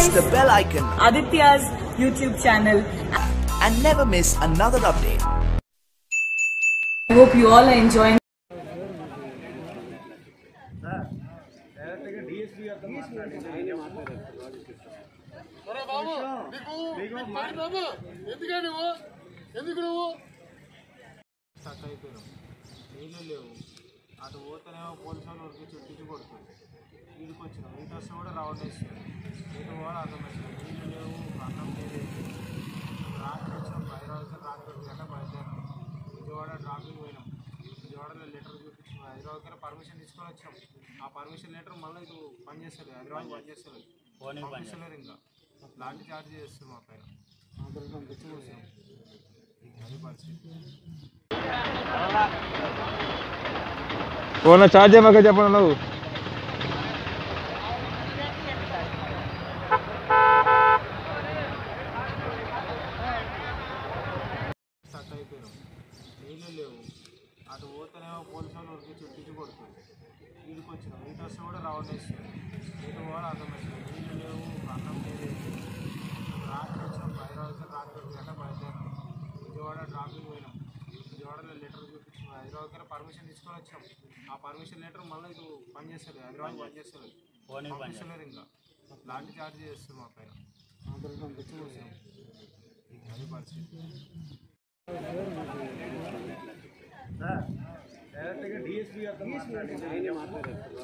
press the bell icon Aditya's YouTube channel. and never miss another update. I hope you all are enjoying. ఒరే బాబు నీకు నీకు పని బాబు ఎందుకే నువ్వు ఎందుకు నువ్వు స్టక్ అయిపోయినాం నీళ్ళు లేవు అటు పోతేనేమో పోలీసు వాళ్ళు ఉరికి చుట్టించి కొడుతుంది వీడికి వచ్చినాం ఇటు వస్తే కూడా రావట్లేదు ఇటు కూడా అర్థం వచ్చినాం నీళ్ళు లేవు అన్నం లేదు రాత్రి వచ్చినాం హైదరాబాద్ రాత్రి ఒక గంట బయలుదేరాం విజయవాడ ట్రాఫిక్ పోయినాం విజయవాడలో లెటర్ చూపించాం హైదరాబాద్ పర్మిషన్ తీసుకొని వచ్చినాం ఆ పర్మిషన్ లెటర్ మళ్ళీ ఇటు పని చేస్తారు హైదరాబాద్ పని చేస్తారు పంపిస్తలేరు ఇంకా లాంటి చార్జ్ చేస్తారు మా పైన తెచ్చి కూర్చున్నాం అది పరిస్థితి ఫోన్ ఛార్జ్ చేయమాక చెప్పండి నువ్వు స్టక్ అయిపోయినాం నీళ్ళు లేవు అటు పోతేనేమో పోలీసు వాళ్ళు ఉరికి చుట్టించి కొడుతుంది వీడికి వచ్చినాం ఇటు వస్తే కూడా రావట్లేదు ఇటు కూడా అర్థం వచ్చినాం నీళ్ళు లేవు అన్నం లేదు రాత్రి వచ్చినాం హైదరాబాద్ రాత్రి ఒక గంట బయలుదేరాం విజయవాడ ట్రాఫిక్ పోయినాం విజయవాడలో లెటర్ చూపించాం హైదరాబాద్ పర్మిషన్ తీసుకొని వచ్చాం ఆ పర్మిషన్ లెటర్ మళ్ళీ ఇటు పని చేస్తారు హైదరాబాద్ పని చేస్తారు పంపిస్తలేరు ఇంకా లాంటి చార్జ్ చేస్తారు మా పైన తెచ్చి కూర్చున్నాం అది పరిస్థితి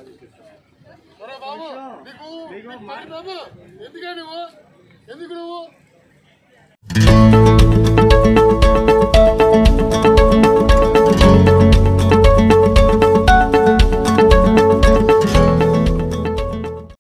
ఒరే బాబు నీకు నీకు పని బాబు ఎందుకే నువ్వు ఎందుకు నువ్వు